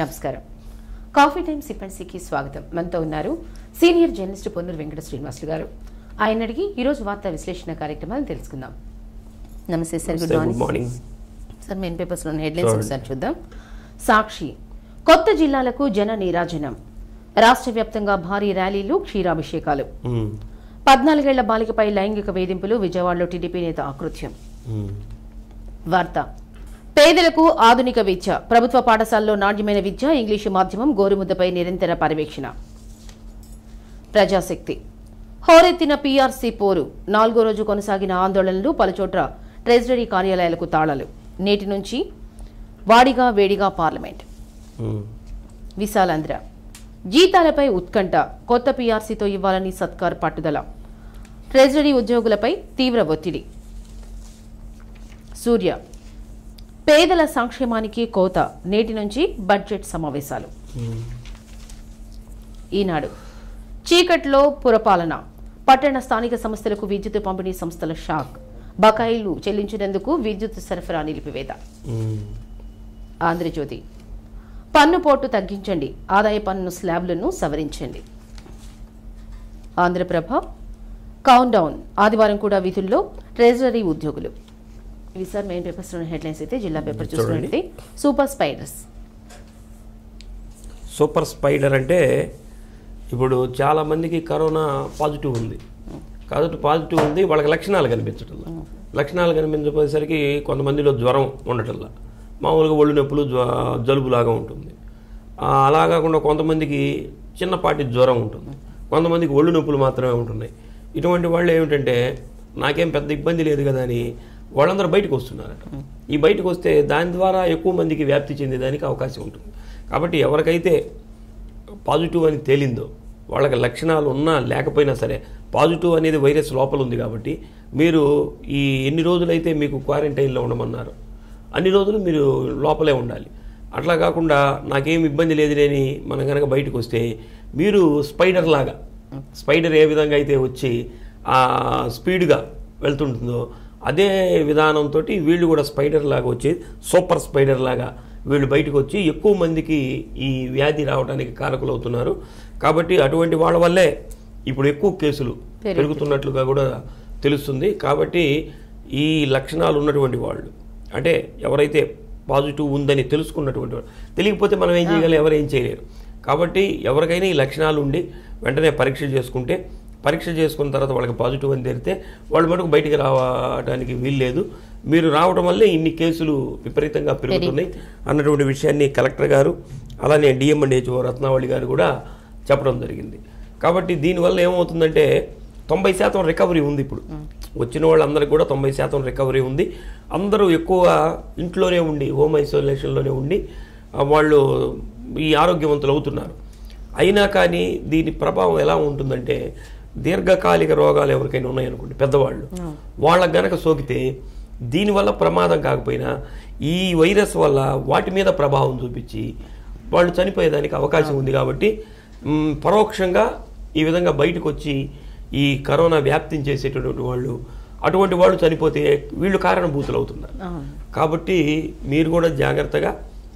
నమస్కారం coffee time సిపెన్సీకి స్వాగతం మనతో ఉన్నారు సీనియర్ జర్నలిస్ట్ పొన్నూరు వెంకట శ్రీనివాసులు గారు ఆయన అడిగి ఈరోజు వార్తా విశ్లేషణ కార్యక్రమాలను తెలుసుకుందాం నమస్తే sir good good morning morning sir main papers లో హెడ్లైన్స్ Sure. ఒకసారి చూద్దాం సాక్షి కొత్త జిల్లాలకు జన నీరాజనం రాష్ట్ర వ్యాప్తంగా భారీ ర్యాలీలు క్షీరాభిషేకాలు పద్నాలుగేళ్ల బాలికపై లైంగిక వేధింపులు విజయవాడలో టీడీపీ నేత ఆకృత్యం వార్త పేదలకు ఆధునిక విద్య ప్రభుత్వ పాఠశాలలో నాణ్యమైన విద్య ఇంగ్లీషు మాధ్యమం గోరుముద్దపై నిరంతర పర్యవేక్షణ ప్రజాశక్తి హోరెత్తిన పీఆర్సీ పోరు నాలుగో రోజు కొనసాగిన ఆందోళనలు పలుచోట్ల ట్రెజరీ కార్యాలయాలకు తాళాలు నేటి నుంచి వాడిగా వేడిగా పార్లమెంట్ విశాలాంధ్ర జీతాలపై ఉత్కంఠ కొత్త పీఆర్సీతో ఇవ్వాలని సత్కార్ పట్టుదల ట్రెజరీ ఉద్యోగులపై తీవ్ర ఒత్తిడి సూర్య పేదల సంక్షేమానికి కోత నేటి నుంచి బడ్జెట్ సమావేశాలు ఈనాడు చీకట్లో పురపాలన పట్టణ స్థానిక సంస్థలకు విద్యుత్ పంపిణీ సంస్థల షాక్ బకాయిలు చెల్లించినందుకు విద్యుత్ సరఫరా నిలిపివేత ఆంధ్రజ్యోతి పన్ను పోటు తగ్గించండి ఆదాయ పన్ను స్లాబ్లను సవరించండి ఆంధ్రప్రభ కౌంట్ డౌన్ ఆదివారం కూడా విధుల్లో ట్రెజరీ ఉద్యోగులు ఇవి సార్ మెయిన్ పేపర్స్ హెడ్లైన్స్ అయితే జిల్లా పేపర్ చూసినట్లయితే సూపర్ స్పైడర్స్ సూపర్ స్పైడర్ అంటే ఇప్పుడు చాలా మందికి కరోనా పాజిటివ్ ఉంది కాబట్టి పాజిటివ్ ఉంది వాళ్ళకి లక్షణాలు కనిపించటం లక్షణాలు కనిపించపోయేసరికి కొంతమందిలో జ్వరం ఉండటంలా మామూలుగా ఒళ్ళు నొప్పులు జ్వ జలుబులాగా ఉంటుంది ఆ, అలా కాకుండా కొంతమందికి చిన్నపాటి జ్వరం ఉంటుంది కొంతమందికి ఒళ్ళు నొప్పులు మాత్రమే ఉంటున్నాయి ఇటువంటి వాళ్ళు ఏమిటంటే నాకేం పెద్ద ఇబ్బంది లేదు కదా అని వాళ్ళందరూ బయటకు వస్తున్నారట ఈ బయటకు వస్తే దాని ద్వారా ఎక్కువ మందికి వ్యాప్తి చెందేదానికి అవకాశం ఉంటుంది కాబట్టి ఎవరికైతే పాజిటివ్ అని తేలిందో వాళ్ళకి లక్షణాలు ఉన్నా లేకపోయినా సరే పాజిటివ్ అనేది వైరస్ లోపల ఉంది కాబట్టి మీరు ఈ ఎన్ని రోజులైతే మీకు క్వారంటైన్లో ఉండమన్నారు అన్ని రోజులు మీరు లోపలే ఉండాలి అట్లా కాకుండా నాకేం ఇబ్బంది లేదు లేని మనం కనుక బయటకు వస్తే మీరు స్పైడర్ లాగా స్పైడర్ ఏ విధంగా అయితే వచ్చి ఆ స్పీడ్గా వెళ్తుంటుందో అదే విధానంతో వీళ్ళు కూడా స్పైడర్ లాగా వచ్చి సూపర్ స్పైడర్ లాగా వీళ్ళు బయటకు వచ్చి ఎక్కువ మందికి ఈ వ్యాధి రావడానికి కారకులు అవుతున్నారు కాబట్టి అటువంటి వాళ్ళ వల్లే ఇప్పుడు ఎక్కువ కేసులు పెరుగుతున్నట్లుగా కూడా తెలుస్తుంది కాబట్టి ఈ లక్షణాలు ఉన్నటువంటి వాళ్ళు అంటే ఎవరైతే పాజిటివ్ ఉందని తెలుసుకున్నటువంటి వాళ్ళు తెలియకపోతే మనం ఏం చేయగలం ఎవరు ఏం చేయలేరు కాబట్టి ఎవరికైనా ఈ లక్షణాలు ఉండి వెంటనే పరీక్ష చేసుకుంటే పరీక్ష చేసుకున్న తర్వాత వాళ్ళకి పాజిటివ్ అని తెలితే వాళ్ళు మటుకు బయటికి రావడానికి వీల్లేదు మీరు రావడం వల్లే ఇన్ని కేసులు విపరీతంగా పెరుగుతున్నాయి అన్నటువంటి విషయాన్ని కలెక్టర్ గారు అలానే డిఎం అండ్ హెచ్ఓ రత్నావళి గారు కూడా చెప్పడం జరిగింది కాబట్టి దీనివల్ల ఏమవుతుందంటే తొంభై శాతం రికవరీ ఉంది ఇప్పుడు వచ్చిన వాళ్ళందరికీ కూడా తొంభై శాతం రికవరీ ఉంది అందరూ ఎక్కువ ఇంట్లోనే ఉండి హోమ్ ఐసోలేషన్లోనే ఉండి ఆ, వాళ్ళు ఈ ఆరోగ్యవంతులు అవుతున్నారు అయినా కానీ దీని ప్రభావం ఎలా ఉంటుందంటే దీర్ఘకాలిక రోగాలు ఎవరికైనా ఉన్నాయనుకోండి పెద్దవాళ్ళు వాళ్ళకి గనక సోకితే దీనివల్ల ప్రమాదం కాకపోయినా ఈ వైరస్ వల్ల వాటి మీద ప్రభావం చూపించి వాళ్ళు చనిపోయేదానికి అవకాశం ఉంది కాబట్టి మ్, పరోక్షంగా ఈ విధంగా బయటకు వచ్చి ఈ కరోనా వ్యాప్తిని చేసేటటువంటి వాళ్ళు అటువంటి వాళ్ళు చనిపోతే వీళ్ళు కారణభూతులు అవుతున్నారు కాబట్టి మీరు కూడా జాగ్రత్తగా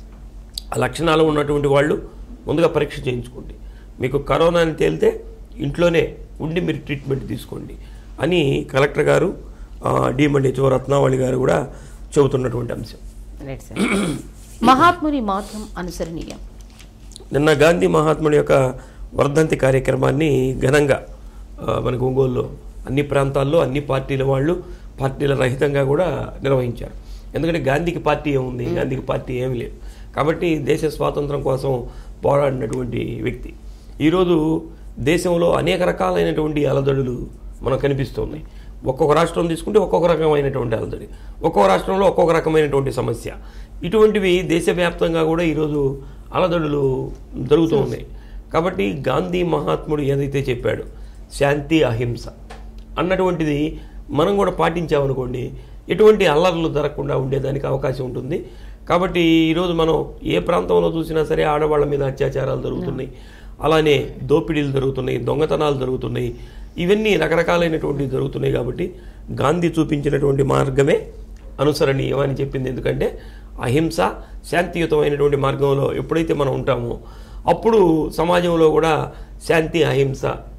ఆ లక్షణాలు ఉన్నటువంటి వాళ్ళు ముందుగా పరీక్ష చేయించుకోండి మీకు కరోనా అని తేలితే ఇంట్లోనే ఉండి మీరు ట్రీట్మెంట్ తీసుకోండి అని కలెక్టర్ గారు డిఎండి హెచ్ఓ రత్నావళి గారు కూడా చెబుతున్నటువంటి అంశం రైట్ సార్ మహాత్ముని మాత్రం అనుసరణీయం నిన్న గాంధీ మహాత్ముడి యొక్క వర్ధంతి కార్యక్రమాన్ని ఘనంగా ఆ, మనకు ఒంగోలులో అన్ని ప్రాంతాల్లో అన్ని పార్టీల వాళ్ళు పార్టీల రహితంగా కూడా నిర్వహించారు ఎందుకంటే గాంధీకి పార్టీ ఏముంది గాంధీకి పార్టీ ఏమీ లేదు కాబట్టి దేశ స్వాతంత్రం కోసం పోరాడినటువంటి వ్యక్తి ఈరోజు దేశంలో అనేక రకాలైనటువంటి అలదడులు మనకు కనిపిస్తున్నాయి ఒక్కొక్క రాష్ట్రం తీసుకుంటే ఒక్కొక్క రకమైనటువంటి అలజడి ఒక్కొక్క రాష్ట్రంలో ఒక్కొక్క రకమైనటువంటి సమస్య ఇటువంటివి దేశవ్యాప్తంగా కూడా ఈరోజు అలజడులు జరుగుతూ ఉన్నాయి కాబట్టి గాంధీ మహాత్ముడు ఏదైతే చెప్పాడు శాంతి అహింస అన్నటువంటిది మనం కూడా పాటించామనుకోండి ఎటువంటి అల్లర్లు జరగకుండా ఉండేదానికి అవకాశం ఉంటుంది కాబట్టి ఈరోజు మనం ఏ ప్రాంతంలో చూసినా సరే ఆడవాళ్ళ మీద అత్యాచారాలు జరుగుతున్నాయి అలానే దోపిడీలు జరుగుతున్నాయి దొంగతనాలు జరుగుతున్నాయి ఇవన్నీ రకరకాలైనటువంటివి జరుగుతున్నాయి కాబట్టి గాంధీ చూపించినటువంటి మార్గమే అనుసరణీయం అని చెప్పింది ఎందుకంటే అహింస శాంతియుతమైనటువంటి మార్గంలో ఎప్పుడైతే మనం ఉంటామో అప్పుడు సమాజంలో కూడా శాంతి అహింస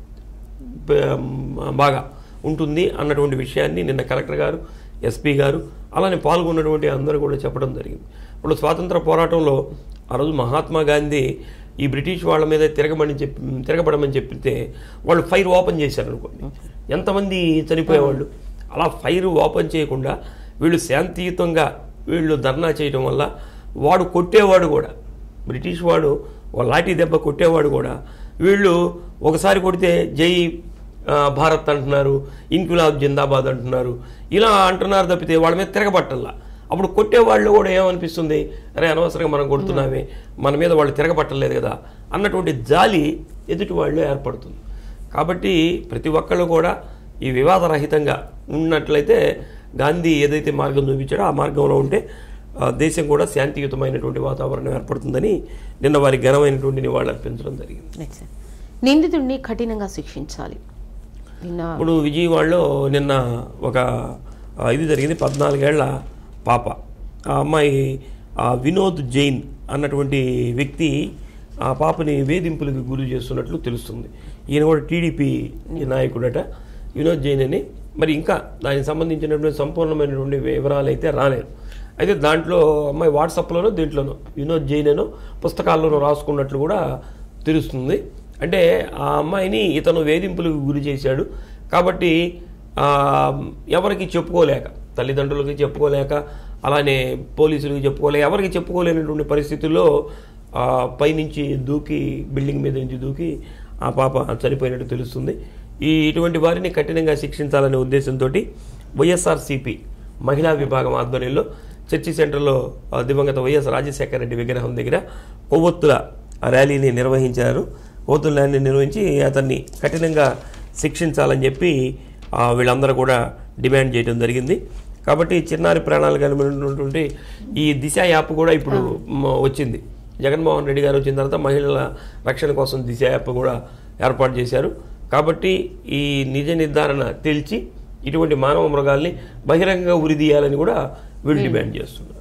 ప- బాగా ఉంటుంది అన్నటువంటి విషయాన్ని నిన్న కలెక్టర్ గారు ఎస్పీ గారు అలానే పాల్గొన్నటువంటి అందరూ కూడా చెప్పడం జరిగింది ఇప్పుడు స్వాతంత్ర పోరాటంలో ఆ రోజు మహాత్మా గాంధీ ఈ బ్రిటిష్ వాళ్ళ మీద తిరగమని చెప్పి తిరగబడమని చెప్పితే వాళ్ళు ఫైర్ ఓపెన్ చేశారు అనుకోండి ఎంతమంది చనిపోయేవాళ్ళు అలా ఫైర్ ఓపెన్ చేయకుండా వీళ్ళు శాంతియుతంగా వీళ్ళు ధర్నా చేయడం వల్ల వాడు కొట్టేవాడు కూడా బ్రిటిష్ వాడు ఓ లాఠీ దెబ్బ కొట్టేవాడు కూడా వీళ్ళు ఒకసారి కొడితే జై ఆ, భారత్ అంటున్నారు ఇన్కులాబ్ జిందాబాద్ అంటున్నారు ఇలా అంటున్నారు తప్పితే వాళ్ళ మీద తిరగబట్టల్లా అప్పుడు కొట్టేవాళ్ళు కూడా ఏమనిపిస్తుంది అరే అనవసరంగా మనం కొడుతున్నామే మన మీద వాళ్ళు తిరగబట్టలేదు కదా అన్నటువంటి జాలి ఎదుటి వాళ్ళు ఏర్పడుతుంది కాబట్టి ప్రతి ఒక్కళ్ళు కూడా ఈ వివాదరహితంగా ఉన్నట్లయితే గాంధీ ఏదైతే మార్గం చూపించాడో ఆ మార్గంలో ఉంటే ఆ, దేశం కూడా శాంతియుతమైనటువంటి వాతావరణం ఏర్పడుతుందని నిన్న వారి ఘనమైనటువంటి నివాళులు అర్పించడం జరిగింది రైట్ సార్ నిందితుడిని కఠినంగా శిక్షించాలి నిన్న ఇప్పుడు విజయవాడలో నిన్న ఒక ఆ, ఇది జరిగింది పద్నాలుగేళ్ల పాప ఆ అమ్మాయి ఆ వినోద్ జైన్ అన్నటువంటి వ్యక్తి ఆ పాపని వేధింపులకు గురి చేస్తున్నట్లు తెలుస్తుంది ఈయన కూడా టీడీపీ నాయకుడట వినోద్ జైన్ అని మరి ఇంకా దానికి సంబంధించినటువంటి సంపూర్ణమైనటువంటి వివరాలు అయితే రాలేదు అయితే దాంట్లో అమ్మాయి వాట్సాప్లోనో దీంట్లోనో వినోద్ జైన్ అనో పుస్తకాల్లోనో రాసుకున్నట్లు కూడా తెలుస్తుంది అంటే ఆ అమ్మాయిని ఇతను వేధింపులకు గురి చేశాడు కాబట్టి ఆ, ఎవరికి చెప్పుకోలేక తల్లిదండ్రులకి చెప్పుకోలేక అలానే పోలీసులకి చెప్పుకోలేక ఎవరికి చెప్పుకోలేనటువంటి పరిస్థితుల్లో ఆ, పైనుంచి దూకి బిల్డింగ్ మీద నుంచి దూకి ఆ పాప చనిపోయినట్టు తెలుస్తుంది ఈ ఇటువంటి వారిని కఠినంగా శిక్షించాలనే ఉద్దేశంతో వైఎస్ఆర్సీపీ మహిళా విభాగం ఆధ్వర్యంలో చర్చి సెంటర్లో ఆ, దివంగత వైఎస్ రాజశేఖర రెడ్డి విగ్రహం దగ్గర కొవ్వొత్తుల ర్యాలీని నిర్వహించారు కొవ్వొత్తుల ర్యాలీని నిర్వహించి అతన్ని కఠినంగా శిక్షించాలని చెప్పి ఆ, వీళ్ళందరూ కూడా డిమాండ్ చేయడం జరిగింది కాబట్టి చిన్నారి ప్రాణాలు కలిగినటువంటి ఈ దిశ యాప్ కూడా ఇప్పుడు మ- వచ్చింది జగన్మోహన్ రెడ్డి గారు వచ్చిన తర్వాత మహిళల రక్షణ కోసం దిశ యాప్ కూడా ఏర్పాటు చేశారు కాబట్టి ఈ నిజ నిర్ధారణ తెలిసి ఇటువంటి మానవ మృగాల్ని బహిరంగంగా ఉరిదీయాలని కూడా వీళ్ళు డిమాండ్ చేస్తున్నారు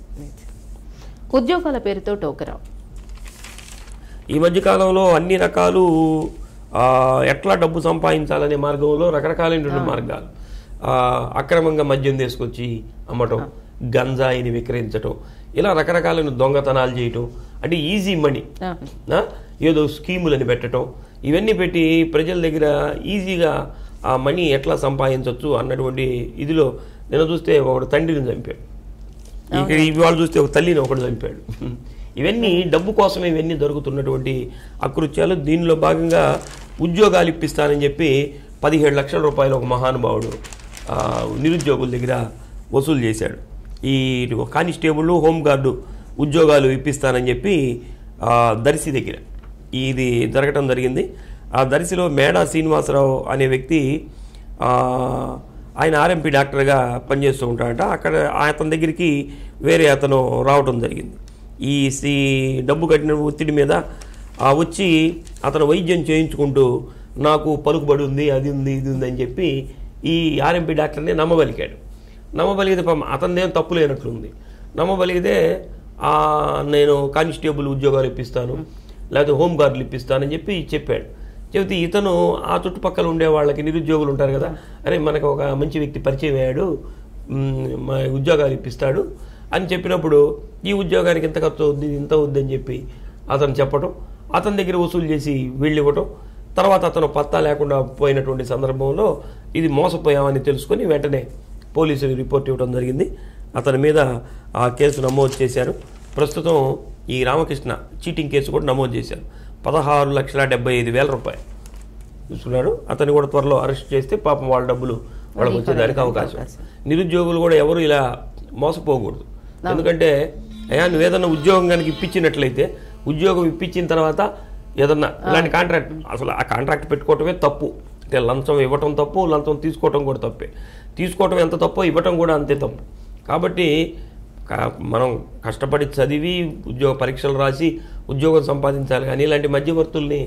ఉద్యోగాల పేరుతో టోకరా ఈ మధ్య కాలంలో అన్ని రకాలు ఆ, ఎట్లా డబ్బు సంపాదించాలనే మార్గంలో రకరకాలైనటువంటి మార్గాలు ఆ, అక్రమంగా మద్యం తీసుకొచ్చి అమ్మటం గంజాయిని విక్రయించటం ఇలా రకరకాలైన దొంగతనాలు చేయటం అంటే ఈజీ మనీ ఆ, ఆ, ఏదో స్కీములని పెట్టడం ఇవన్నీ పెట్టి ప్రజల దగ్గర ఈజీగా ఆ మనీ ఎట్లా సంపాదించవచ్చు అన్నటువంటి ఇదిలో నేను చూస్తే ఒకడు తండ్రిని చంపాడు ఇక్కడ ఇవాళ చూస్తే ఒక తల్లిని ఒకడు చంపాడు ఇవన్నీ డబ్బు కోసమే ఇవన్నీ జరుగుతున్నటువంటి అకృత్యాలు దీనిలో భాగంగా ఉద్యోగాలు ఇప్పిస్తానని చెప్పి పదిహేడు లక్షల రూపాయలు ఒక మహానుభావుడు ఆ, నిరుద్యోగుల దగ్గర వసూలు చేశాడు ఈ కానిస్టేబుల్ హోంగార్డు ఉద్యోగాలు ఇప్పిస్తానని చెప్పి ఆ, దర్శి దగ్గర ఇది జరగటం జరిగింది ఆ దర్శిలో మేడా శ్రీనివాసరావు అనే వ్యక్తి ఆ, ఆయన ఆర్ఎంపీ డాక్టర్గా పనిచేస్తూ ఉంటాడట అక్కడ అతని దగ్గరికి వేరే అతను రావడం జరిగింది ఈ సి డబ్బు కట్టిన ఒత్తిడి మీద ఆ వచ్చి అతను వైద్యం చేయించుకుంటూ నాకు పలుకుబడి ఉంది అది ఉంది ఇది ఉంది అని చెప్పి ఈ ఆర్ఎంపీ డాక్టర్ని నమ్మబలికాడు నమ్మబలిగితే పాపం అతనిదేం తప్పు లేనట్లుంది నమ్మబలిగితే ఆ, నేను కానిస్టేబుల్ ఉద్యోగాలు ఇప్పిస్తాను లేకపోతే హోమ్ గార్డులు ఇప్పిస్తానని చెప్పి చెప్పాడు చెబితే ఇతను ఆ చుట్టుపక్కల ఉండే వాళ్ళకి నిరుద్యోగులు ఉంటారు కదా అరే మనకు ఒక మంచి వ్యక్తి పరిచయం అయ్యాడు మ్, మా ఉద్యోగాలు ఇప్పిస్తాడు అని చెప్పినప్పుడు ఈ ఉద్యోగానికి ఇంత ఖర్చు అవుద్ది ఇంత అవుద్ది అని చెప్పి అతను చెప్పటం అతని దగ్గర వసూలు చేసి వీళ్ళు ఇవ్వటం తర్వాత అతను పత్తా లేకుండా పోయినటువంటి సందర్భంలో ఇది మోసపోయామని తెలుసుకొని వెంటనే పోలీసులు రిపోర్ట్ ఇవ్వడం జరిగింది అతని మీద ఆ కేసు నమోదు చేశారు ప్రస్తుతం ఈ రామకృష్ణ చీటింగ్ కేసు కూడా నమోదు చేశారు పదహారు లక్షల డెబ్బై ఐదు వేల రూపాయలు చూస్తున్నాడు అతన్ని కూడా త్వరలో అరెస్ట్ చేస్తే పాపం వాళ్ళ డబ్బులు వాళ్ళకి వచ్చేదానికి అవకాశం నిరుద్యోగులు కూడా ఎవరు ఇలా మోసపోకూడదు ఎందుకంటే అయ్యా నువ్వు ఏదన్నా ఉద్యోగం కనుక ఇప్పించినట్లయితే ఉద్యోగం ఇప్పించిన తర్వాత ఏదన్నా ఇలాంటి కాంట్రాక్ట్ అసలు ఆ కాంట్రాక్ట్ పెట్టుకోవటమే తప్పు అంటే లంచం ఇవ్వటం తప్పు లంచం తీసుకోవటం కూడా తప్పే తీసుకోవటం ఎంత తప్పో ఇవ్వటం కూడా అంతే తప్పు కాబట్టి క- మనం కష్టపడి చదివి ఉద్యోగ పరీక్షలు రాసి ఉద్యోగం సంపాదించాలి కానీ ఇలాంటి మధ్యవర్తుల్ని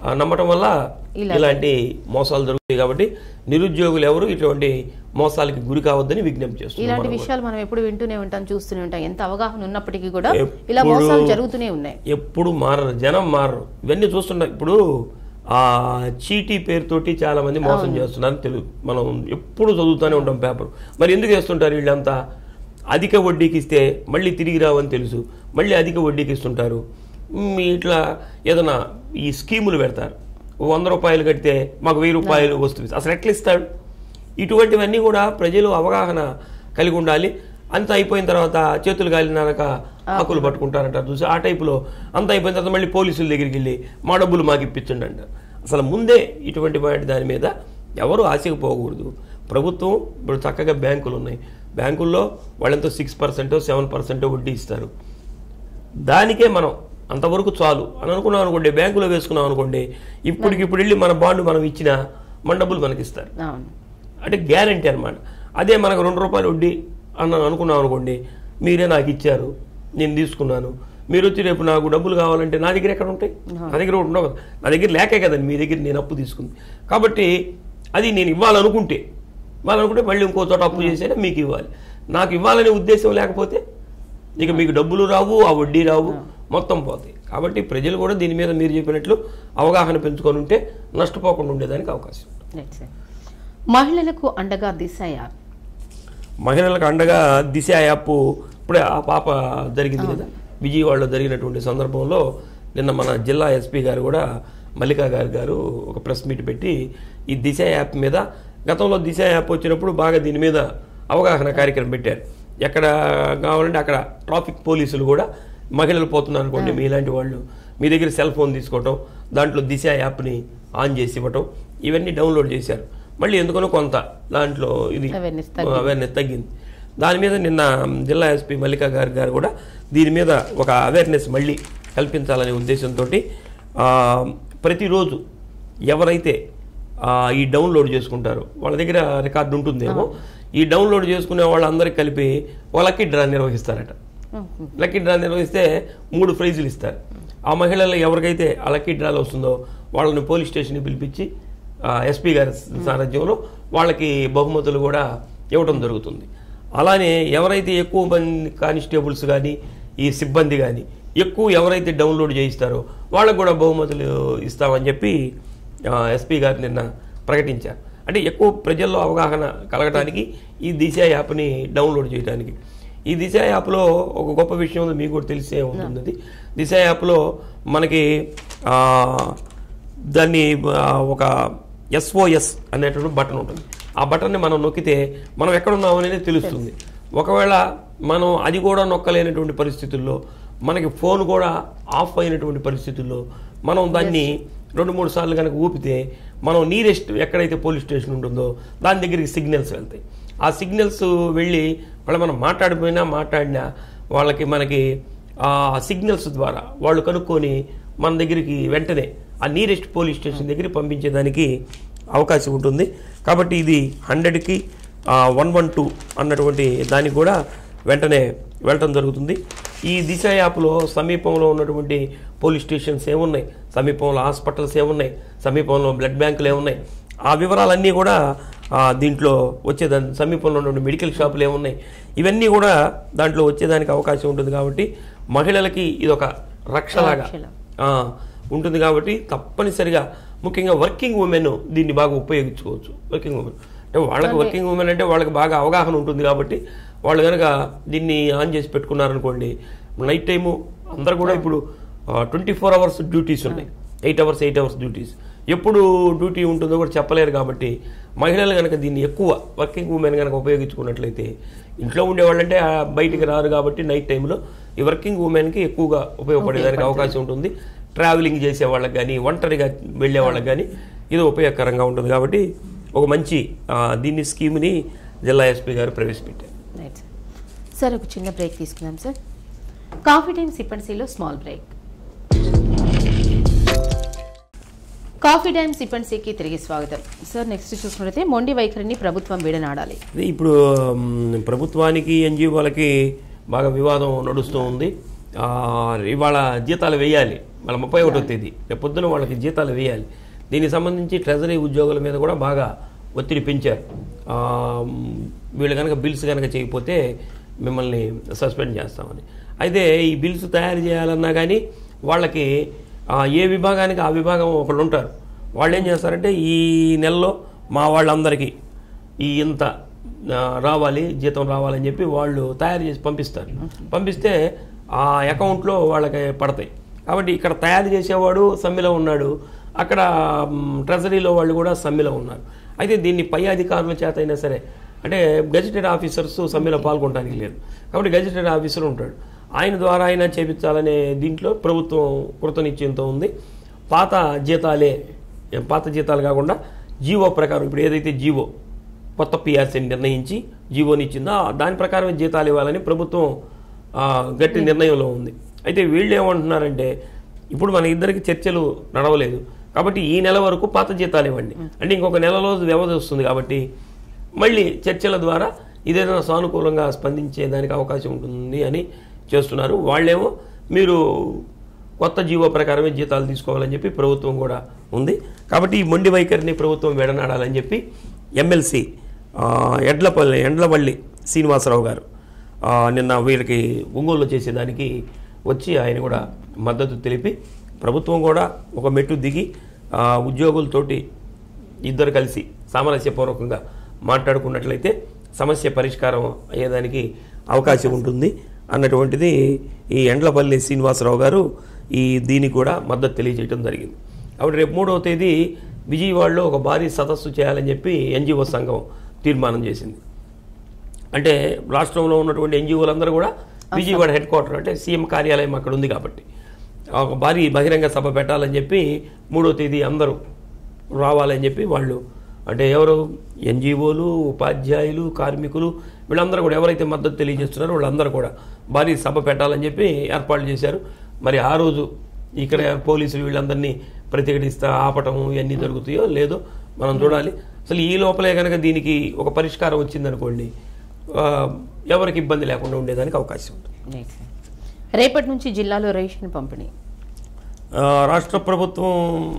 ఆ, నమ్మటం వల్ల ఇలా- ఇలాంటి మోసాలు జరుగుతాయి కాబట్టి నిరుద్యోగులు ఎవరు ఇటువంటి మోసాలకి గురి కావద్దని విజ్ఞప్తి చేస్తున్నారు ఇలాంటి మనం. విషయాలు మనం ఎప్పుడు వింటూనే ఉంటాం చూస్తూనే ఉంటాం ఎంత అవగాహన ఉన్నప్పటికీ కూడా ఇలా ఎప్పుడు- మోసాలు జరుగుతూనే ఉన్నాయి ఎప్పుడు మారరు జనం మారరు ఇవన్నీ చూస్తున్నా ఇప్పుడు ఆ చీటీ పేరుతోటి చాలా మంది మోసం చేస్తున్నారు తెలుగు మనం ఎప్పుడు చదువుతూనే ఉంటాం పేపర్ మరి ఎందుకు వేస్తుంటారు వీళ్ళంతా అధిక వడ్డీకి ఇస్తే మళ్ళీ తిరిగి రావని తెలుసు మళ్ళీ అధిక వడ్డీకి ఇస్తుంటారు మ్, ఇట్లా ఏదైనా ఈ స్కీములు పెడతారు ఓ వంద రూపాయలు కడితే మాకు వెయ్యి రూపాయలు వస్తుంది అసలు ఎట్లా ఇస్తాడు ఇటువంటివన్నీ కూడా ప్రజలు అవగాహన కలిగి ఉండాలి అంత అయిపోయిన తర్వాత చేతులు కాలినాక ఆకులు పట్టుకుంటారంటారు చూసి ఆ టైపులో అంత అయిపోయిన తర్వాత మళ్ళీ పోలీసుల దగ్గరికి వెళ్ళి మా డబ్బులు మాకు ఇప్పించండి అంటారు అసలు ముందే ఇటువంటి వాటి దాని మీద ఎవరు ఆశకు పోకూడదు ప్రభుత్వం ఇప్పుడు చక్కగా బ్యాంకులు ఉన్నాయి బ్యాంకుల్లో వాళ్ళంతో సిక్స్ పర్సెంటో సెవెన్ పర్సెంటో వడ్డీ ఇస్తారు దానికే మనం అంతవరకు చాలు అని అనుకున్నాం అనుకోండి బ్యాంకులో వేసుకున్నాం అనుకోండి ఇప్పటికిప్పుడు వెళ్ళి మన బాండ్ మనం ఇచ్చిన మన డబ్బులు మనకి ఇస్తారు అవును అంటే గ్యారంటీ అన్నమాట అదే మనకు రెండు రూపాయలు వడ్డీ అన్న అనుకున్నాం అనుకోండి మీరే నాకు ఇచ్చారు నేను తీసుకున్నాను మీరు వచ్చి రేపు నాకు డబ్బులు కావాలంటే నా దగ్గర ఎక్కడ ఉంటాయి నా దగ్గర కూడా ఉండవు కదా నా దగ్గర లేకే కదండి మీ దగ్గర నేను అప్పు తీసుకుంది కాబట్టి అది నేను ఇవ్వాలనుకుంటే ఇవ్వాలనుకుంటే మళ్ళీ ఇంకో చోట అప్పు చేసేనే మీకు ఇవ్వాలి నాకు ఇవ్వాలనే ఉద్దేశం లేకపోతే ఇక మీకు డబ్బులు రావు ఆ వడ్డీ రావు మొత్తం పోతాయి కాబట్టి ప్రజలు కూడా దీని మీద మీరు చెప్పినట్లు అవగాహన పెంచుకొని ఉంటే నష్టపోకుండా ఉండేదానికి అవకాశం ఉంది. రైట్ సార్ మహిళలకు అండగా దిశ యాప్ మహిళలకు అండగా దిశ యాప్ ఇప్పుడే ఆ పాప జరిగింది కదా విజయవాడలో జరిగినటువంటి సందర్భంలో నిన్న మన జిల్లా ఎస్పీ గారు కూడా మల్లికా గారు గారు ఒక ప్రెస్ మీట్ పెట్టి ఈ దిశ యాప్ మీద గతంలో దిశ యాప్ వచ్చినప్పుడు బాగా దీని మీద అవగాహన కార్యక్రమం పెట్టారు ఎక్కడ కావాలంటే అక్కడ ట్రాఫిక్ పోలీసులు కూడా మహిళలు పోతున్నారు అనుకోండి మీలాంటి వాళ్ళు మీ దగ్గర సెల్ ఫోన్ తీసుకోవటం దాంట్లో దిశ యాప్ని ఆన్ చేసి ఇవ్వటం ఇవన్నీ డౌన్లోడ్ చేశారు మళ్ళీ ఎందుకనో కొంత దాంట్లో ఇది Awareness అవేర్నెస్ తగ్గింది దాని మీద నిన్న జిల్లా ఎస్పీ మల్లికా గారి గారు కూడా దీని మీద ఒక అవేర్నెస్ మళ్ళీ కల్పించాలనే ఉద్దేశంతో ప్రతిరోజు ఎవరైతే ఆ, ఈ డౌన్లోడ్ చేసుకుంటారో వాళ్ళ దగ్గర రికార్డు ఉంటుందేమో ఈ డౌన్లోడ్ చేసుకునే వాళ్ళందరికీ కలిపి ఒక లక్కీ డ్రా నిర్వహిస్తారట లక్కీ డ్రా నిర్వహిస్తే మూడు ప్రైజులు ఇస్తారు ఆ మహిళలు ఎవరికైతే ఆ లక్కీ డ్రాలో వస్తుందో వాళ్ళని పోలీస్ స్టేషన్కి పిలిపించి ఎస్పీ గారి సారథ్యంలో వాళ్ళకి బహుమతులు కూడా ఇవ్వడం జరుగుతుంది అలానే ఎవరైతే ఎక్కువ మంది కానిస్టేబుల్స్ కానీ ఈ సిబ్బంది కానీ ఎక్కువ ఎవరైతే డౌన్లోడ్ చేయిస్తారో వాళ్ళకు కూడా బహుమతులు ఇస్తామని చెప్పి ఎస్పీ గారు నిన్న ప్రకటించారు అంటే ఎక్కువ ప్రజల్లో అవగాహన కలగడానికి ఈ దిశ యాప్ని డౌన్లోడ్ చేయడానికి ఈ దిశ యాప్లో ఒక గొప్ప విషయం ఉంది మీకు కూడా తెలిసే ఉంటుంది అది. దిశ యాప్లో మనకి ఆ, దాన్ని ఆ, ఒక ఎస్ఓఎస్ అనేటువంటి బటన్ ఉంటుంది ఆ బటన్ని మనం నొక్కితే మనం ఎక్కడున్నాం అనేది తెలుస్తుంది ఒకవేళ మనం అది కూడా నొక్కలేనటువంటి పరిస్థితుల్లో మనకి ఫోన్ కూడా ఆఫ్ అయినటువంటి పరిస్థితుల్లో మనం దాన్ని రెండు మూడు సార్లు కనుక ఊపితే మనం నీరెస్ట్ ఎక్కడైతే పోలీస్ స్టేషన్ ఉంటుందో దాని దగ్గరికి సిగ్నల్స్ వెళ్తాయి ఆ సిగ్నల్స్ వెళ్ళి వాళ్ళు మనం మాట్లాడిపోయినా మాట్లాడినా వాళ్ళకి మనకి ఆ సిగ్నల్స్ ద్వారా వాళ్ళు కనుక్కొని మన దగ్గరికి వెంటనే ఆ నీరెస్ట్ పోలీస్ స్టేషన్ దగ్గరికి పంపించేదానికి అవకాశం ఉంటుంది కాబట్టి ఇది హండ్రెడ్కి వన్ వన్ టూ అన్నటువంటి దానికి కూడా వెంటనే వెళ్ళటం జరుగుతుంది ఈ దిశ యాప్లో సమీపంలో ఉన్నటువంటి పోలీస్ స్టేషన్స్ ఏమున్నాయి సమీపంలో హాస్పిటల్స్ ఏమున్నాయి సమీపంలో బ్లడ్ బ్యాంకులు ఏమున్నాయి ఆ వివరాలన్నీ కూడా ఆ, దీంట్లో వచ్చేదాని సమీపంలో ఉన్నటువంటి మెడికల్ షాపులు ఏమున్నాయి ఇవన్నీ కూడా దాంట్లో వచ్చేదానికి అవకాశం ఉంటుంది కాబట్టి మహిళలకి ఇది ఒక రక్షలాగా రక్షల. ఆ, ఉంటుంది కాబట్టి తప్పనిసరిగా ముఖ్యంగా వర్కింగ్ ఉమెన్ దీన్ని బాగా ఉపయోగించుకోవచ్చు వర్కింగ్ ఉమెన్ అంటే వాళ్ళకి వర్కింగ్ ఉమెన్ అంటే వాళ్ళకి బాగా అవగాహన ఉంటుంది కాబట్టి వాళ్ళు కనుక దీన్ని ఆన్ చేసి పెట్టుకున్నారనుకోండి నైట్ టైము అందరు కూడా ఇప్పుడు ట్వంటీ ఫోర్ అవర్స్ డ్యూటీస్ ఉన్నాయి eight hours eight hours duties ఎప్పుడు డ్యూటీ ఉంటుందో కూడా చెప్పలేరు కాబట్టి మహిళలు కనుక దీన్ని ఎక్కువ వర్కింగ్ ఉమెన్ కనుక ఉపయోగించుకున్నట్లయితే ఇంట్లో ఉండేవాళ్ళంటే ఆ, బయటికి రారు కాబట్టి నైట్ టైంలో ఈ వర్కింగ్ ఉమెన్కి ఎక్కువగా ఉపయోగపడేదానికి అవకాశం ఉంటుంది ట్రావెలింగ్ చేసే వాళ్ళకి కానీ ఒంటరిగా వెళ్ళే వాళ్ళకి కానీ ఇది ఉపయోగకరంగా ఉంటుంది కాబట్టి ఒక మంచి ఆ, దీన్ని స్కీమ్ని జిల్లా ఎస్పీ గారు ప్రవేశపెట్టారు రైట్ సార్ సార్ ఒక చిన్న బ్రేక్ తీసుకుందాం సార్ కాఫీ టైమ్ సిప్పన్సీలో స్మాల్ బ్రేక్ కాఫీ టైమ్ సిప్పన్సీకి తిరిగి స్వాగతం సార్ నెక్స్ట్ చూసుకున్నట్లయితే మొండి వైఖరిని ప్రభుత్వం విడనాడాలి ఇది ఇప్పుడు మ్, ప్రభుత్వానికి ఎన్జిఓలకి బాగా వివాదం నడుస్తూ ఉంది ఆ, ఇవాళ జీతాలు వేయాలి వాళ్ళ ముప్పై ఒకటో తేదీ రేపు పొద్దున వాళ్ళకి జీతాలు వేయాలి దీనికి సంబంధించి ట్రెజరీ ఉద్యోగుల మీద కూడా బాగా ఒత్తిడి పెంచారు ఆ, వీళ్ళు కనుక బిల్స్ కనుక చేయకపోతే మిమ్మల్ని సస్పెండ్ చేస్తామని అయితే ఈ బిల్స్ తయారు చేయాలన్నా కానీ వాళ్ళకి ఆ, ఏ విభాగానికి ఆ విభాగం ఒకళ్ళు ఉంటారు వాళ్ళు ఏం చేస్తారంటే ఈ నెలలో మా వాళ్ళందరికీ ఈ ఇంత ఆ, రావాలి జీతం రావాలని చెప్పి వాళ్ళు తయారు చేసి పంపిస్తారు పంపిస్తే ఆ అకౌంట్లో వాళ్ళకి పడతాయి కాబట్టి ఇక్కడ తయారు చేసేవాడు సమ్మెలో ఉన్నాడు అక్కడ మ్, ట్రెజరీలో వాళ్ళు కూడా సమ్మెలో ఉన్నారు అయితే దీన్ని పై అధికారుల చేత అయినా సరే అంటే గెజిటెడ్ ఆఫీసర్స్ సమ్మెలో పాల్గొనడానికి లేదు కాబట్టి గెజిటెడ్ ఆఫీసర్ ఉంటాడు ఆయన ద్వారా అయినా చేపించాలనే దీంట్లో ప్రభుత్వం కృతనిశ్చయంతో ఉంది పాత జీతాలే పాత జీతాలు కాకుండా జీవో ప్రకారం ఇప్పుడు ఏదైతే జీవో కొత్త పిఆర్సీని నిర్ణయించి జీవోని ఇచ్చిందో ఆ దాని ప్రకారమే జీతాలు ఇవ్వాలని ప్రభుత్వం ఆ, గట్టి నిర్ణయంలో ఉంది అయితే వీళ్ళు ఏమంటున్నారంటే ఇప్పుడు మన ఇద్దరికి చర్చలు నడవలేదు కాబట్టి ఈ నెల వరకు పాత జీతాలు ఇవ్వండి అంటే ఇంకొక నెలలో వ్యవధి వస్తుంది కాబట్టి మళ్ళీ చర్చల ద్వారా ఇదేదైనా సానుకూలంగా స్పందించేదానికి అవకాశం ఉంటుంది అని చేస్తున్నారు వాళ్ళేమో మీరు కొత్త జీవో ప్రకారమే జీతాలు తీసుకోవాలని చెప్పి ప్రభుత్వం కూడా ఉంది కాబట్టి ఈ మొండి వైఖరిని ప్రభుత్వం విడనాడాలని చెప్పి ఎమ్మెల్సీ ఎడ్లపల్లి ఎండ్లవల్లి శ్రీనివాసరావు గారు ఆ, నిన్న వీళ్ళకి ఒంగోలు చేసేదానికి వచ్చి ఆయన కూడా మద్దతు తెలిపి ప్రభుత్వం కూడా ఒక మెట్టు దిగి ఆ, ఉద్యోగులతోటి ఇద్దరు కలిసి సామరస్యపూర్వకంగా మాట్లాడుకున్నట్లయితే సమస్య పరిష్కారం అయ్యేదానికి అవకాశం ఉంటుంది అన్నటువంటిది ఈ ఎండ్లపల్లి శ్రీనివాసరావు గారు ఈ దీనికి కూడా మద్దతు తెలియజేయడం జరిగింది కాబట్టి రేపు మూడవ తేదీ విజయవాడలో ఒక భారీ సదస్సు చేయాలని చెప్పి ఎన్జిఓ సంఘం తీర్మానం చేసింది అంటే రాష్ట్రంలో ఉన్నటువంటి ఎన్జిఓలందరూ కూడా విజయవాడ హెడ్ క్వార్టర్ అంటే సీఎం కార్యాలయం అక్కడ ఉంది కాబట్టి ఒక భారీ బహిరంగ సభ పెట్టాలని చెప్పి మూడో తేదీ అందరూ రావాలని చెప్పి వాళ్ళు అంటే ఎవరు ఎన్జిఓలు ఉపాధ్యాయులు కార్మికులు వీళ్ళందరూ కూడా ఎవరైతే మద్దతు తెలియజేస్తున్నారో వాళ్ళందరూ కూడా భారీ సభ పెట్టాలని చెప్పి ఏర్పాట్లు చేశారు మరి ఆ రోజు ఇక్కడ పోలీసులు వీళ్ళందరినీ ప్రతిఘటిస్తా ఆపటం ఇవన్నీ జరుగుతాయో లేదో మనం చూడాలి అసలు ఈ లోపలే కనుక దీనికి ఒక పరిష్కారం వచ్చిందనుకోండి ఆ, ఎవరికి ఇబ్బంది లేకుండా ఉండేదానికి అవకాశం ఉంది రైట్ సార్. రేపటి నుంచి జిల్లాలో రేషన్ పంపిణీ ఆ, రాష్ట్ర ప్రభుత్వం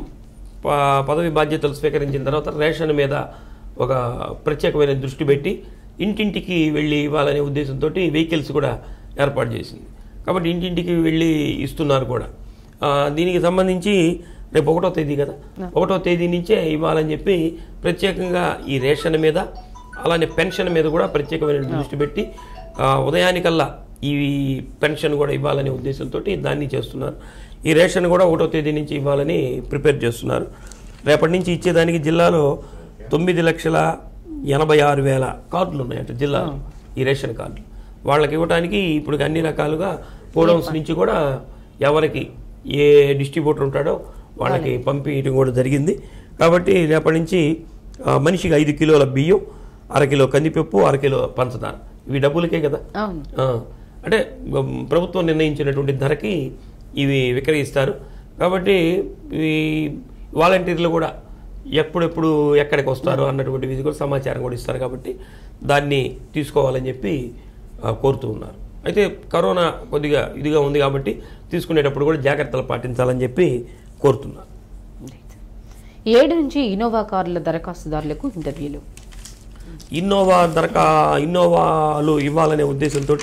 ప- పదవి బాధ్యతలు స్వీకరించిన తర్వాత రేషన్ మీద ఒక ప్రత్యేకమైన దృష్టి పెట్టి ఇంటింటికి వెళ్ళి ఇవ్వాలనే ఉద్దేశంతో వెహికల్స్ కూడా ఏర్పాటు చేసింది కాబట్టి ఇంటింటికి వెళ్ళి ఇస్తున్నారు కూడా ఆ, దీనికి సంబంధించి రేపు ఒకటో తేదీ కదా ఒకటో తేదీ నుంచే ఇవ్వాలని చెప్పి ప్రత్యేకంగా ఈ రేషన్ మీద అలానే పెన్షన్ మీద కూడా ప్రత్యేకమైన దృష్టి పెట్టి ఆ, ఉదయానికల్లా ఈ పెన్షన్ కూడా ఇవ్వాలనే ఉద్దేశంతో దాన్ని చేస్తున్నారు ఈ రేషన్ కూడా ఒకటో తేదీ నుంచి ఇవ్వాలని ప్రిపేర్ చేస్తున్నారు రేపటి నుంచి ఇచ్చేదానికి జిల్లాలో తొమ్మిది లక్షల ఎనభై ఆరు వేల కార్డులు ఉన్నాయట జిల్లాలో ఈ రేషన్ కార్డులు వాళ్ళకి ఇవ్వడానికి ఇప్పుడు అన్ని రకాలుగా గోడౌన్స్ నుంచి కూడా ఎవరికి ఏ డిస్ట్రిబ్యూటర్ ఉంటాడో వాళ్ళకి పంపించడం కూడా జరిగింది కాబట్టి రేపటి నుంచి ఆ, మనిషికి ఐదు కిలోల బియ్యం అరకిలో కందిపప్పు అరకిలో పంచదార ఇవి డబ్బులకే కదా అవును ఆ, అంటే ఉమ్, ప్రభుత్వం నిర్ణయించినటువంటి ధరకి ఇవి విక్రయిస్తారు కాబట్టి ఈ వాలంటీర్లు కూడా ఎప్పుడెప్పుడు ఎక్కడికి వస్తారు అన్నటువంటి ఇది కూడా సమాచారం కూడా ఇస్తారు కాబట్టి దాన్ని తీసుకోవాలని చెప్పి ఆ, కోరుతూ ఉన్నారు అయితే కరోనా కొద్దిగా ఇదిగా ఉంది కాబట్టి తీసుకునేటప్పుడు కూడా జాగ్రత్తలు పాటించాలని చెప్పి కోరుతున్నారు రైట్. ఏడు నుంచి ఇన్నోవా కార్ల దరఖాస్తుదారులకు ఇంటర్వ్యూలు ఇన్నోవా దరకా ఇన్నోవాలు ఇవ్వాలనే ఉద్దేశంతో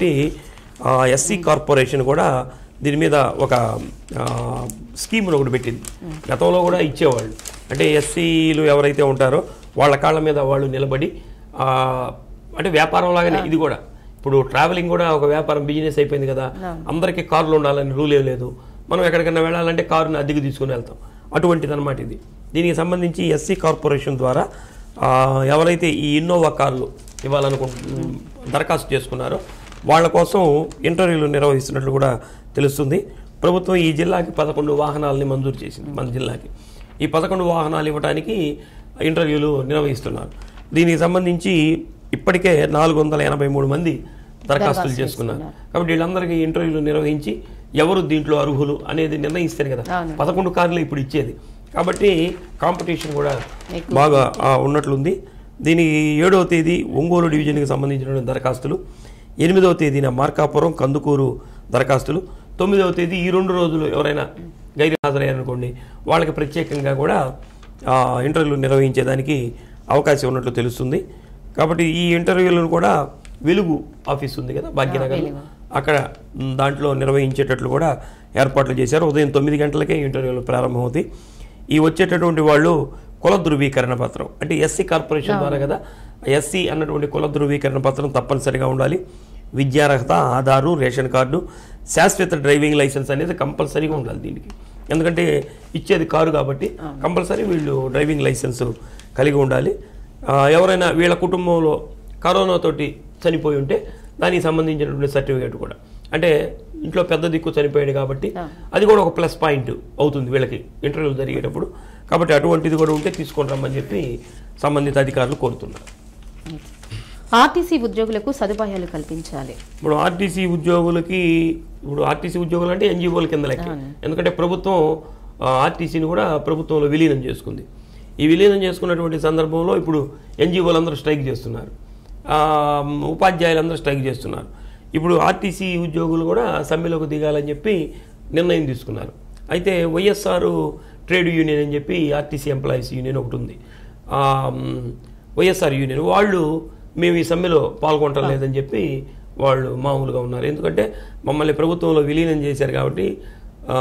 ఎస్సీ కార్పొరేషన్ కూడా దీని మీద ఒక ఆ, స్కీమ్ను ఒకటి పెట్టింది గతంలో కూడా ఇచ్చేవాళ్ళు అంటే ఎస్సీలు ఎవరైతే ఉంటారో వాళ్ళ కాళ్ళ మీద వాళ్ళు నిలబడి ఆ, అంటే వ్యాపారం లాగానే ఇది కూడా ఇప్పుడు ట్రావెలింగ్ కూడా ఒక వ్యాపారం బిజినెస్ అయిపోయింది కదా అందరికీ కార్లు ఉండాలని రూల్ ఏం లేదు మనం ఎక్కడికైనా వెళ్ళాలంటే కారుని అద్దెకు తీసుకుని వెళ్తాం అటువంటిది అనమాట ఇది దీనికి సంబంధించి ఎస్సీ కార్పొరేషన్ ద్వారా ఆ, ఎవరైతే ఈ ఇన్నోవా కార్లు ఇవ్వాలనుకుంటు దరఖాస్తు చేసుకున్నారో వాళ్ళ కోసం ఇంటర్వ్యూలు నిర్వహిస్తున్నట్లు కూడా తెలుస్తుంది ప్రభుత్వం ఈ జిల్లాకి పదకొండు వాహనాలని మంజూరు చేసింది మన జిల్లాకి ఈ పదకొండు వాహనాలు ఇవ్వడానికి ఇంటర్వ్యూలు నిర్వహిస్తున్నారు దీనికి సంబంధించి ఇప్పటికే నాలుగు వందల ఎనభై మూడు మంది దరఖాస్తులు చేసుకున్నారు కాబట్టి వీళ్ళందరికీ ఇంటర్వ్యూలు నిర్వహించి ఎవరు దీంట్లో అర్హులు అనేది నిర్ణయిస్తారు కదా అవును. పదకొండు కార్లు ఇప్పుడు ఇచ్చేది కాబట్టి కాంపిటీషన్ కూడా బాగా ఆ, ఉన్నట్లుంది దీని ఏడవ తేదీ ఒంగోలు డివిజన్కి సంబంధించిన దరఖాస్తులు ఎనిమిదవ తేదీన మార్కాపురం కందుకూరు దరఖాస్తులు తొమ్మిదవ తేదీ ఈ రెండు రోజులు ఎవరైనా గైరు హాజరయ్యారనుకోండి వాళ్ళకి ప్రత్యేకంగా కూడా ఆ, ఇంటర్వ్యూలు నిర్వహించేదానికి అవకాశం ఉన్నట్లు తెలుస్తుంది కాబట్టి ఈ ఇంటర్వ్యూలను కూడా వెలుగు ఆఫీస్ ఉంది కదా భాగ్యనగర్ వెలుగు. అక్కడ మ్, దాంట్లో నిర్వహించేటట్లు కూడా ఏర్పాట్లు చేశారు ఉదయం తొమ్మిది గంటలకే ఇంటర్వ్యూలు ప్రారంభమవుతాయి ఈ వచ్చేటటువంటి వాళ్ళు కుల ధృవీకరణ పత్రం అంటే ఎస్సీ కార్పొరేషన్ ద్వారా కదా ఎస్సీ అన్నటువంటి కుల ధృవీకరణ పత్రం తప్పనిసరిగా ఉండాలి విద్యార్హత ఆధారు రేషన్ కార్డు శాశ్వత డ్రైవింగ్ లైసెన్స్ అనేది కంపల్సరీగా ఉండాలి దీనికి ఎందుకంటే ఇచ్చేది కారు కాబట్టి కంపల్సరీ వీళ్ళు డ్రైవింగ్ లైసెన్స్ కలిగి ఉండాలి ఆ, ఎవరైనా వీళ్ళ కుటుంబంలో కరోనా తోటి చనిపోయి ఉంటే దానికి సంబంధించినటువంటి సర్టిఫికేట్ కూడా అంటే ఇంట్లో పెద్ద దిక్కు చనిపోయాడు కాబట్టి అది కూడా ఒక ప్లస్ పాయింట్ అవుతుంది వీళ్ళకి ఇంటర్వ్యూలు జరిగేటప్పుడు కాబట్టి అటువంటిది కూడా ఉంటే తీసుకొని రమ్మని చెప్పి సంబంధిత అధికారులు కోరుతున్నారు ఆర్టీసీ ఉద్యోగులకు సదుపాయాలు కల్పించాలి ఇప్పుడు ఆర్టీసీ ఉద్యోగులకి ఇప్పుడు ఆర్టీసీ ఉద్యోగులు అంటే ఎన్జిఓల కింద లెక్క ఎందుకంటే ప్రభుత్వం ఆ, ఆర్టీసీని కూడా ప్రభుత్వంలో విలీనం చేసుకుంది ఈ విలీనం చేసుకున్నటువంటి సందర్భంలో ఇప్పుడు ఎన్జిఓలు అందరూ స్ట్రైక్ చేస్తున్నారు ఆ, ఉపాధ్యాయులందరూ స్ట్రైక్ చేస్తున్నారు ఇప్పుడు ఆర్టీసీ ఉద్యోగులు కూడా సమ్మెలోకి దిగాలని చెప్పి నిర్ణయం తీసుకున్నారు అయితే వైఎస్ఆర్ ట్రేడ్ యూనియన్ అని చెప్పి ఆర్టీసీ ఎంప్లాయీస్ యూనియన్ ఒకటి ఉంది ఆ, మ్, వైఎస్ఆర్ యూనియన్ వాళ్ళు మేము ఈ సమ్మెలో పాల్గొనటం లేదని చెప్పి వాళ్ళు మామూలుగా ఉన్నారు ఎందుకంటే మమ్మల్ని ప్రభుత్వంలో విలీనం చేశారు కాబట్టి ఆ,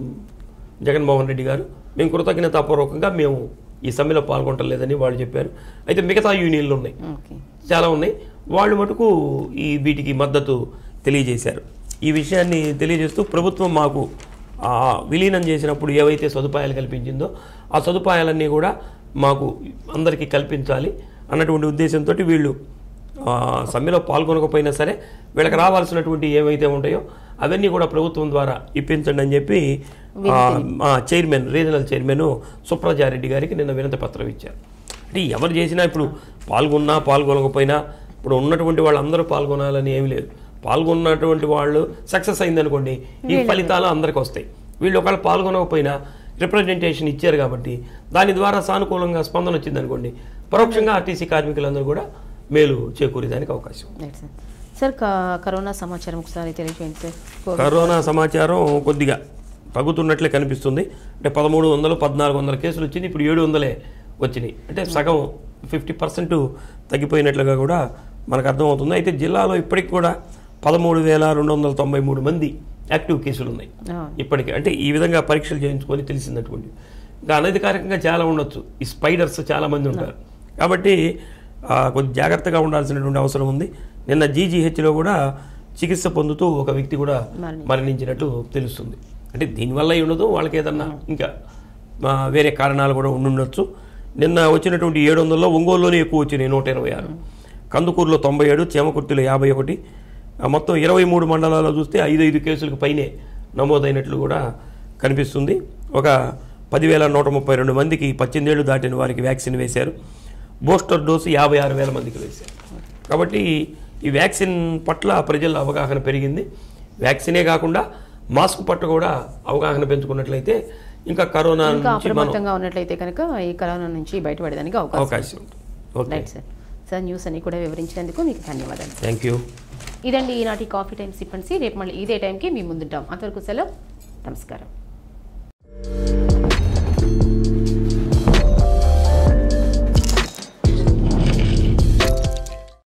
జగన్మోహన్ రెడ్డి గారు మేము కృతజ్ఞతాపూర్వకంగా మేము ఈ సమ్మెలో పాల్గొనటం లేదని వాళ్ళు చెప్పారు అయితే మిగతా యూనియన్లు ఉన్నాయి ఓకే చాలా ఉన్నాయి వాళ్ళు మటుకు ఈ వీటికి మద్దతు తెలియజేశారు ఈ విషయాన్ని తెలియజేస్తూ ప్రభుత్వం మాకు ఆ విలీనం చేసినప్పుడు ఏవైతే సదుపాయాలు కల్పించిందో ఆ సదుపాయాలన్నీ కూడా మాకు అందరికీ కల్పించాలి అన్నటువంటి ఉద్దేశంతో వీళ్ళు ఆ, సమ్మెలో పాల్గొనకపోయినా సరే వీళ్ళకి రావాల్సినటువంటి ఏవైతే ఉంటాయో అవన్నీ కూడా ప్రభుత్వం ద్వారా ఇప్పించండి అని చెప్పి ఆ, ఆ చైర్మన్ రీజనల్ చైర్మన్ సుప్రజారెడ్డి గారికి నిన్న వినతి పత్రం ఇచ్చారు అంటే ఎవరు చేసినా ఇప్పుడు పాల్గొన్నా పాల్గొనకపోయినా ఇప్పుడు ఉన్నటువంటి వాళ్ళందరూ పాల్గొనాలని ఏమీ లేదు పాల్గొన్నటువంటి వాళ్ళు సక్సెస్ అయిందనుకోండి ఈ ఫలితాలు అందరికి వస్తాయి వీళ్ళు ఒకవేళ పాల్గొనకపోయినా రిప్రజెంటేషన్ ఇచ్చారు కాబట్టి దాని ద్వారా సానుకూలంగా స్పందన వచ్చిందనుకోండి పరోక్షంగా ఆర్టీసీ కార్మికులందరూ కూడా మేలు చేకూరేదానికి అవకాశం ఉంది. రైట్ సార్ సార్ క- కరోనా సమాచారం ఒకసారి తెలియజేయండి సార్ కోవిడ్ కరోనా సమాచారం కొద్దిగా తగ్గుతున్నట్లే కనిపిస్తుంది అంటే పదమూడు వందలు పద్నాలుగు వందల కేసులు వచ్చింది ఇప్పుడు ఏడు వందలే వచ్చినాయి అంటే సగం ఫిఫ్టీ పర్సెంట్ తగ్గిపోయినట్లుగా కూడా మనకు అర్థమవుతుంది అయితే జిల్లాలో ఇప్పటికి కూడా పదమూడు వేల రెండు వందల తొంభై మూడు మంది యాక్టివ్ కేసులు ఉన్నాయి ఆ, ఇప్పటికి అంటే ఈ విధంగా పరీక్షలు చేయించుకొని తెలిసినటువంటి ఇంకా అనధికారికంగా చాలా ఉండొచ్చు ఈ స్పైడర్స్ చాలా మంది ఉంటారు కాబట్టి ఆ, కొద్ది జాగ్రత్తగా ఉండాల్సినటువంటి అవసరం ఉంది నిన్న జీజీహెచ్లో కూడా చికిత్స పొందుతూ ఒక వ్యక్తి కూడా మరణించారు. మరణించినట్టు తెలుస్తుంది అంటే దీనివల్ల అయి ఉండదు వాళ్ళకి ఏదన్నా ఇంకా ఆ, వేరే కారణాలు కూడా ఉండుండొచ్చు నిన్న వచ్చినటువంటి ఏడు వందల్లో ఒంగోలులోనే ఎక్కువ వచ్చినాయి నూట ఇరవై ఆరు కందుకూరులో తొంభై ఏడు చేమకుర్తిలో యాభై ఒకటి ఆ, మొత్తం ఇరవై మూడు మండలాల్లో చూస్తే ఐదు ఐదు కేసులకు పైనే నమోదైనట్లు కూడా కనిపిస్తుంది ఒక పదివేల నూట ముప్పై రెండు మందికి పద్దెనిమిదేళ్ళు దాటిన వారికి వ్యాక్సిన్ వేశారు బూస్టర్ డోసు యాభై ఆరు వేల మందికి వేశారు కాబట్టి ఈ వ్యాక్సిన్ పట్ల ప్రజల అవగాహన పెరిగింది వ్యాక్సినే కాకుండా మాస్క్ పట్ల కూడా అవగాహన పెంచుకున్నట్లయితే ఇంకా కరోనా ఇంకా నుంచి మనం అప్రమత్తంగా ఉన్నట్లయితే కనుక ఈ కరోనా నుంచి బయటపడడానికి అవకాశం అవకాశం ఉంది okay right sir sir news అన్ని కూడా వివరించినందుకు మీకు ధన్యవాదాలు థ్యాంక్ యూ ఇదండి ఈనాటి కాఫీ టైం సిప్పన్సీ రేపు మళ్ళీ ఇదే టైంకి మీ ముందుంటాం అంతవరకు సెలవు నమస్కారం